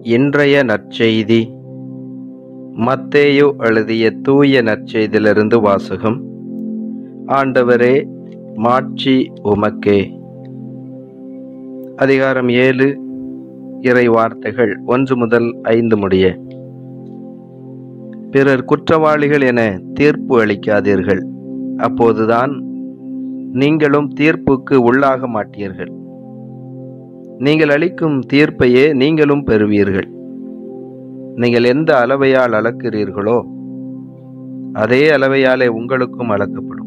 இன்றைய நற்செய்தி மத்தேயு எழுதிய தூய நற்செய்தியிலிருந்து வாசகம் ஆண்டவரே மாட்சி உமக்கே அதிகாரம் ஏழு இறை வார்த்தைகள் ஒன்று முதல் ஐந்து முடிய பிறர் குற்றவாளிகள் என தீர்ப்பு அளிக்காதீர்கள் அப்போதுதான் நீங்களும் தீர்ப்புக்கு உள்ளாக மாட்டீர்கள் நீங்கள் அளிக்கும் தீர்ப்பையே நீங்களும் பெறுவீர்கள் நீங்கள் எந்த அளவையால் அளக்கிறீர்களோ அதே அளவையாலே உங்களுக்கும் அளக்கப்படும்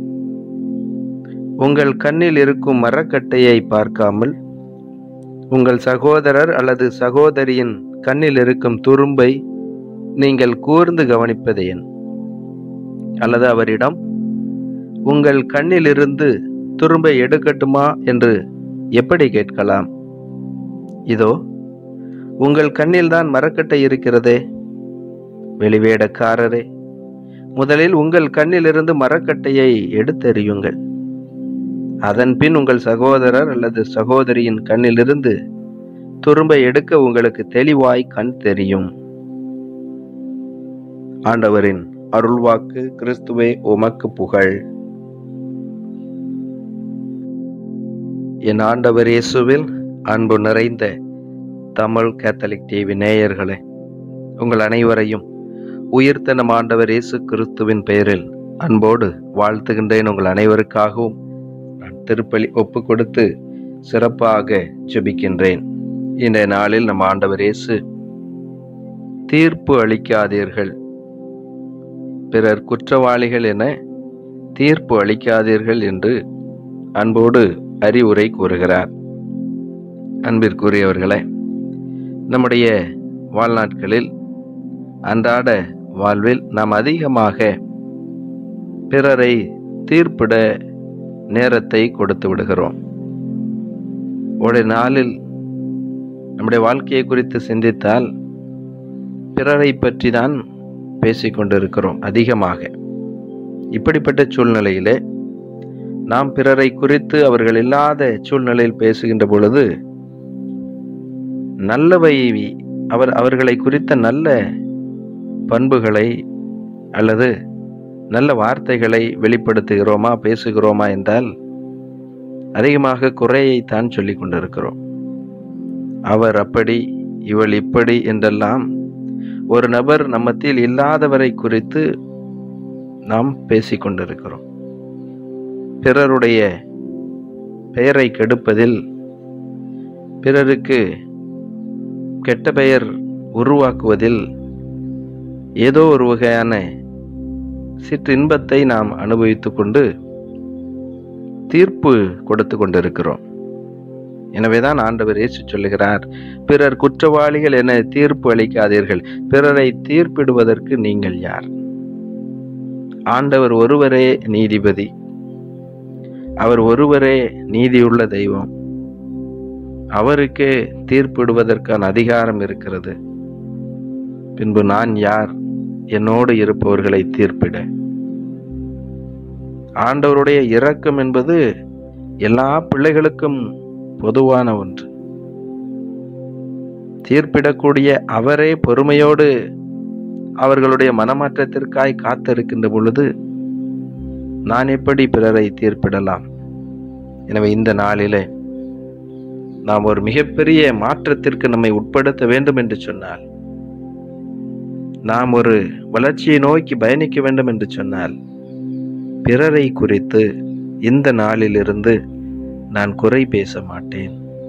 உங்கள் கண்ணில் இருக்கும் மரக்கட்டையை பார்க்காமல் உங்கள் சகோதரர் அல்லது சகோதரியின் கண்ணில் இருக்கும் துரும்பை நீங்கள் கூர்ந்து கவனிப்பதேன் அல்லது அவரிடம் உங்கள் கண்ணிலிருந்து துரும்பை எடுக்கட்டுமா என்று எப்படி கேட்கலாம் இதோ உங்கள் கண்ணில்தான் மரக்கட்டை இருக்கிறதே வெளிவேடக்காரரே முதலில் உங்கள் கண்ணிலிருந்து மரக்கட்டையை எடுத்தெறியுங்கள் அதன் பின் உங்கள் சகோதரர் அல்லது சகோதரியின் கண்ணிலிருந்து துரும்பை எடுக்க உங்களுக்கு தெளிவாய் கண் தெரியும் ஆண்டவரின் அருள்வாக்கு கிறிஸ்துவே உமக்கு புகழ் என் ஆண்டவர் இயேசுவில் அன்பு நிறைந்த தமிழ் கேத்தலிக் டிவி நேயர்களே உங்கள் அனைவரையும் உயிர்த்த நம் ஆண்டவர் இயேசு கிறிஸ்துவின் பெயரில் அன்போடு வாழ்த்துகின்றேன் உங்கள் அனைவருக்காகவும் நான் திருப்பலி ஒப்பு கொடுத்து சிறப்பாக ஜெபிக்கின்றேன் இன்றைய நாளில் நம் ஆண்டவர் இயேசு தீர்ப்பு அளிக்காதீர்கள் பிறர் குற்றவாளிகள் என தீர்ப்பு அளிக்காதீர்கள் என்று அன்போடு அறிவுரை கூறுகிறார் அன்பிற்குரியவர்களே நம்முடைய வாழ்நாட்களில் அன்றாட வாழ்வில் நாம் அதிகமாக பிறரை தீர்ப்பிட நேரத்தை கொடுத்து விடுகிறோம் ஒரு நாளில் நம்முடைய வாழ்க்கையை குறித்து சிந்தித்தால் பிறரை பற்றி தான் பேசிக்கொண்டிருக்கிறோம் அதிகமாக இப்படிப்பட்ட சூழ்நிலையிலே நாம் பிறரை குறித்து அவர்கள் இல்லாத சூழ்நிலையில் பேசுகின்ற பொழுது நல்லவை அவர் அவர்களை குறித்த நல்ல பண்புகளை அல்லது நல்ல வார்த்தைகளை வெளிப்படுத்துகிறோமா பேசுகிறோமா என்றால் அதிகமாக குறையைத்தான் சொல்லிக் கொண்டிருக்கிறோம் அவர் அப்படி இவள் இப்படி என்றெல்லாம் ஒரு நபர் நம்மத்தில் இல்லாதவரை குறித்து நாம் பேசிக்கொண்டிருக்கிறோம் பிறருடைய பெயரை கெடுப்பதில் பிறருக்கு கெட்ட பெயர் உருவாக்குவதில் ஏதோ ஒரு வகையான சிற்றின்பத்தை நாம் அனுபவித்து கொண்டு தீர்ப்பு கொடுத்து கொண்டிருக்கிறோம் எனவேதான் ஆண்டவர் இயேசு சொல்லுகிறார் பிறர் குற்றவாளிகள் என தீர்ப்பு அளிக்காதீர்கள் பிறரை தீர்ப்பிடுவதற்கு நீங்கள் யார் ஆண்டவர் ஒருவரே நீதிபதி அவர் ஒருவரே நீதியுள்ள தெய்வம் அவருக்கே தீர்ப்பிடுவதற்கான அதிகாரம் இருக்கிறது பின்பு நான் யார் என்னோடு இருப்பவர்களை தீர்ப்பிட ஆண்டவருடைய இரக்கம் என்பது எல்லா பிள்ளைகளுக்கும் பொதுவான ஒன்று தீர்ப்பிடக்கூடிய அவரே பொறுமையோடு அவர்களுடைய மனமாற்றத்திற்காய் காத்திருக்கின்ற பொழுது நான் எப்படி பிறரை தீர்ப்பிடலாம் எனவே இந்த நாளிலே நாம் ஒரு மிகப்பெரிய மாற்றத்திற்கு நம்மை உட்படுத்த வேண்டும் என்று சொன்னால் நாம் ஒரு வளர்ச்சியை நோக்கி பயணிக்க வேண்டும் என்று சொன்னால் பிறரை குறித்து இந்த நாளிலிருந்து நான் குறை பேச மாட்டேன்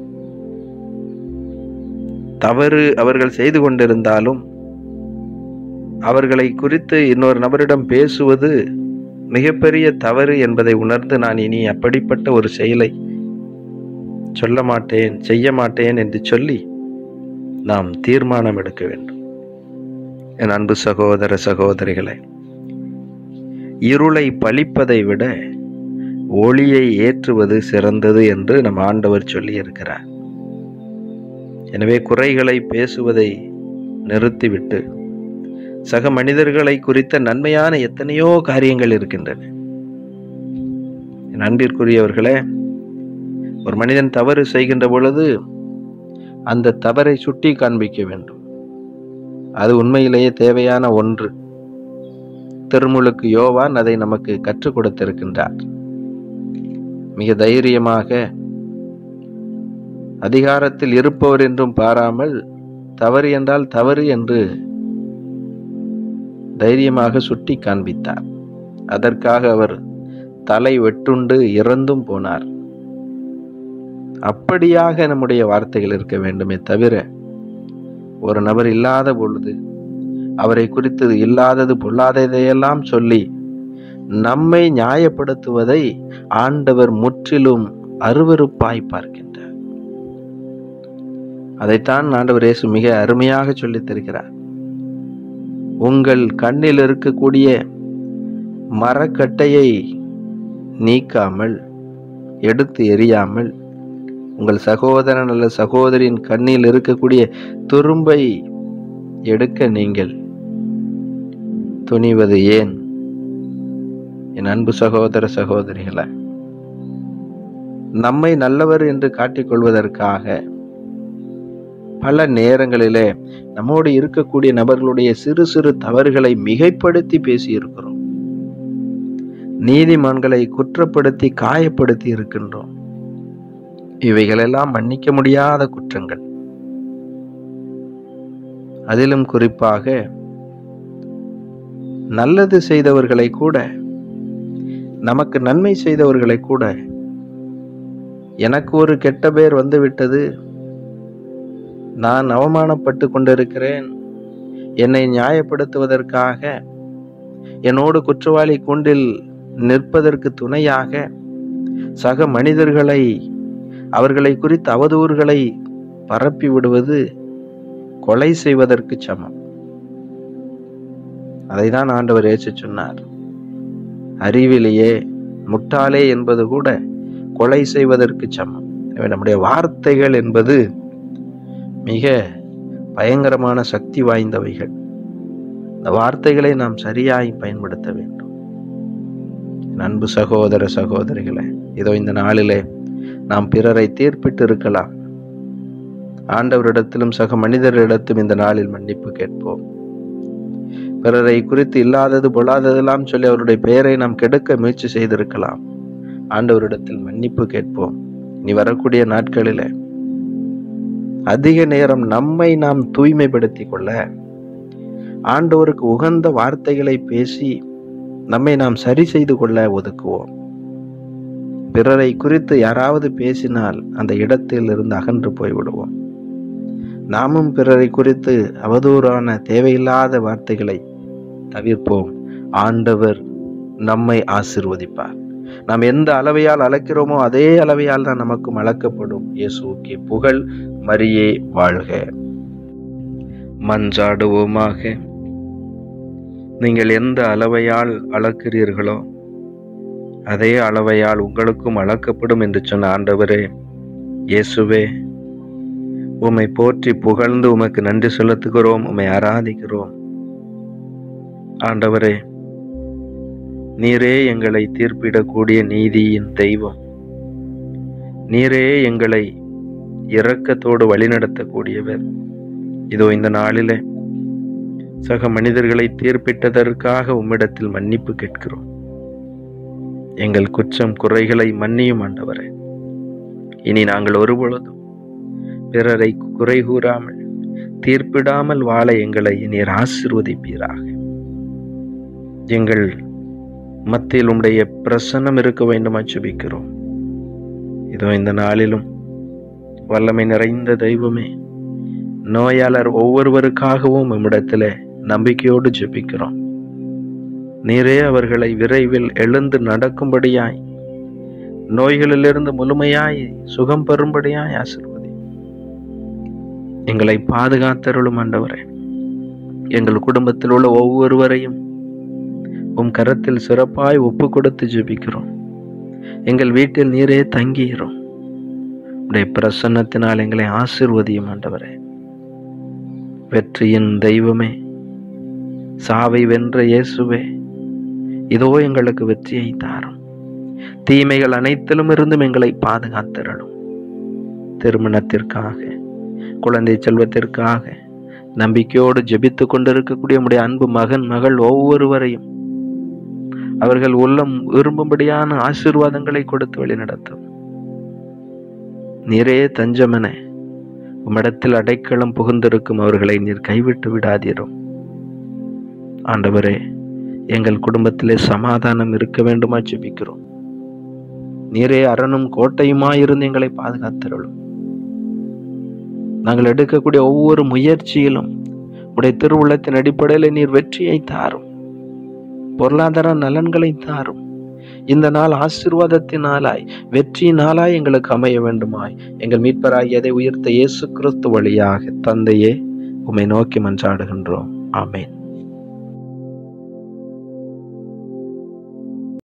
தவறு அவர்கள் செய்து கொண்டிருந்தாலும் அவர்களை குறித்து இன்னொரு நபரிடம் பேசுவது மிகப்பெரிய தவறு என்பதை உணர்ந்து நான் இனி அப்படிப்பட்ட ஒரு செயலை சொல்ல மாட்டேன் செய்ய மாட்டேன் என்று சொல்லி நாம் தீர்மானம் எடுக்க வேண்டும் என் அன்பு சகோதர சகோதரிகளை இருளை பழிப்பதை விட ஒளியை ஏற்றுவது சிறந்தது என்று நம் ஆண்டவர் சொல்லி இருக்கிறார் எனவே குறைகளை பேசுவதை நிறுத்திவிட்டு சக மனிதர்களை குறித்த நன்மையான எத்தனையோ காரியங்கள் இருக்கின்றன என் அன்பிற்குரியவர்களே ஒரு மனிதன் தவறு செய்கின்ற பொழுது அந்த தவறை சுட்டி காண்பிக்க வேண்டும் அது உண்மையிலேயே தேவையான ஒன்று திருமுழுக்கு யோவான் அதை நமக்கு கற்றுக் கொடுத்திருக்கின்றார் மிக தைரியமாக அதிகாரத்தில் இருப்பவர் என்றும் பாராமல் தவறு என்றால் தவறு என்று தைரியமாக சுட்டி காண்பித்தார் அதற்காக அவர் தலை வெட்டுண்டு இறந்தும் போனார் அப்படியாக நம்முடைய வார்த்தைகள் இருக்க வேண்டுமே தவிர ஒரு நபர் இல்லாத பொழுது அவரை குறித்து இல்லாதது பொல்லாததையெல்லாம் சொல்லி நம்மை நியாயப்படுத்துவதை ஆண்டவர் முற்றிலும் அருவருப்பாய் பார்க்கின்றார் அதைத்தான் ஆண்டவர் இயேசு மிக அருமையாக சொல்லித் தருகிறார் உங்கள் கண்ணில் இருக்கக்கூடிய மரக்கட்டையை நீக்காமல் எடுத்து எரியாமல் உங்கள் சகோதரன் அல்லது சகோதரின் கண்ணில் இருக்கக்கூடிய துரும்பை எடுக்க நீங்கள் துணிவது ஏன் என் அன்பு சகோதர சகோதரிகளை நம்மை நல்லவர் என்று காட்டிக்கொள்வதற்காக பல நேரங்களிலே நம்மோடு இருக்கக்கூடிய நபர்களுடைய சிறு சிறு தவறுகளை மிகைப்படுத்தி பேசியிருக்கிறோம் நீதிமான்களை குற்றப்படுத்தி காயப்படுத்தி இருக்கின்றோம் இவைகளெல்லாம் மன்னிக்க முடியாத குற்றங்கள் அதிலும் குறிப்பாக நல்லது செய்தவர்களை கூட நமக்கு நன்மை செய்தவர்களை கூட எனக்கு ஒரு கெட்ட பெயர் வந்துவிட்டது நான் அவமானப்பட்டு கொண்டிருக்கிறேன் என்னை நியாயப்படுத்துவதற்காக என்னோடு குற்றவாளி கூண்டில் நிற்பதற்கு துணையாக சக மனிதர்களை அவர்களை குறித்த அவதூறுகளை பரப்பி விடுவது கொலை செய்வதற்கு சமம் அதைதான் ஆண்டவர் ஏற்று சொன்னார் அறிவிலேயே முட்டாளே என்பது கூட கொலை செய்வதற்கு சமம் எனவே நம்முடைய வார்த்தைகள் என்பது மிக பயங்கரமான சக்தி வாய்ந்தவைகள் இந்த வார்த்தைகளை நாம் சரியாய் பயன்படுத்த வேண்டும் அன்பு சகோதர சகோதரிகளே இதோ இந்த நாளிலே நாம் பிறரை தீர்ப்பிட்டு இருக்கலாம் ஆண்டவரிடத்திலும் சக மனிதரிடத்திலும் இந்த நாளில் மன்னிப்பு கேட்போம் பிறரை குறித்து இல்லாதது பொல்லாததெல்லாம் சொல்லி அவருடைய பெயரை நாம் கெடுக்க முயற்சி செய்திருக்கலாம் ஆண்டவரிடத்தில் மன்னிப்பு கேட்போம் நீ வரக்கூடிய நாட்களிலே அதிக நேரம் நம்மை நாம் தூய்மைப்படுத்திக் கொள்ள ஆண்டவருக்கு உகந்த வார்த்தைகளை பேசி நம்மை நாம் சரி செய்து கொள்ள ஒதுக்குவோம் பிறரை குறித்து யாராவது பேசினால் அந்த இடத்தில் இருந்து அகன்று போய்விடுவோம் நாமும் பிறரை குறித்து அவதூறான தேவையில்லாத வார்த்தைகளை தவிர்ப்போம் ஆண்டவர் நம்மை ஆசிர்வதிப்பார் நாம் எந்த அளவையால் அளக்கிறோமோ அதே அளவையால் தான் நமக்கும் அளக்கப்படும் இயேசுக்கே புகழ் மரியே வாழ்க மன்றாடுவோமாக நீங்கள் எந்த அளவையால் அளக்கிறீர்களோ அதே அளவையால் உங்களுக்கும் அளக்கப்படும் என்று சொன்ன ஆண்டவரே இயேசுவே உம்மை போற்றி புகழ்ந்து உமக்கு நன்றி செலுத்துகிறோம் உம்மை ஆராதிக்கிறோம் ஆண்டவரே நீரே எங்களை தீர்ப்பிடக்கூடிய நீதியின் தெய்வம் நீரே எங்களை இரக்கத்தோடு வழிநடத்தக்கூடியவர் இதோ இந்த நாளிலே சக மனிதர்களை தீர்ப்பிட்டதற்காக உம்மிடத்தில் மன்னிப்பு கேட்கிறோம் எங்கள் குற்றம் குறைகளை மன்னியும் ஆண்டவரே இனி நாங்கள் ஒருபொழுதும் பிறரை குறை கூறாமல் தீர்ப்பிடாமல் வாழ எங்களை நீர் ஆசிர்வதிப்பீராக எங்கள் மத்தியில் உம்முடைய பிரசன்னம் இருக்க வேண்டுமா ஜெபிக்கிறோம் இதோ இந்த நாளிலும் வல்லமை நிறைந்த தெய்வமே நோயாளர் ஒவ்வொருவருக்காகவும் நம்மிடத்தில் நம்பிக்கையோடு ஜெபிக்கிறோம் நீரே அவர்களை விரைவில் எழுந்து நடக்கும்படியாய் நோய்களிலிருந்து முழுமையாய் சுகம் பெறும்படியாய் ஆசிர்வதி எங்களை பாதுகாத்தருளும் ஆண்டவரே எங்கள் குடும்பத்தில் உள்ள ஒவ்வொருவரையும் உம் கரத்தில் சிறப்பாய் ஒப்பு கொடுத்து ஜெபிக்கிறோம் எங்கள் வீட்டில் நீரே தங்கிகிறோம் உடைய பிரசன்னத்தினால் எங்களை ஆசிர்வதியும் ஆண்டவரே வெற்றியின் தெய்வமே சாவை வென்ற இயேசுவே இதோ எங்களுக்கு வெற்றியை தாரும் தீமைகள் அனைத்திலும் இருந்தும் எங்களை பாதுகாத்திரணும் திருமணத்திற்காக குழந்தை செல்வத்திற்காக நம்பிக்கையோடு ஜெபித்து கொண்டிருக்கக்கூடிய உடைய அன்பு மகன் மகள் ஒவ்வொருவரையும் அவர்கள் உள்ளம் விரும்பும்படியான ஆசீர்வாதங்களை கொடுத்து வழிநடத்தும் நீரே தஞ்சமென உம்மிடத்தில் அடைக்கலம் புகுந்திருக்கும் அவர்களை நீர் கைவிட்டு விடாதீரும் ஆண்டவரே எங்கள் குடும்பத்திலே சமாதானம் இருக்க வேண்டுமா ஜெபிக்கிறோம் நீரே அரணும் கோட்டையுமாயிருந்து எங்களை பாதுகாத்திருளும் நாங்கள் எடுக்கக்கூடிய ஒவ்வொரு முயற்சியிலும் உடைய திருவுள்ளத்தின் அடிப்படையில் நீர் வெற்றியை தாரும் பொருளாதார நலன்களை தாரும் இந்த நாள் ஆசீர்வாதத்தின் நாளாய் வெற்றி நாளாய் எங்களுக்கு அமைய வேண்டுமாய் எங்கள் மீட்பராகியதை உயர்த்த இயேசு கிறிஸ்து வழியாக தந்தையே உம்மை நோக்கி மன்றாடுகின்றோம் ஆமென்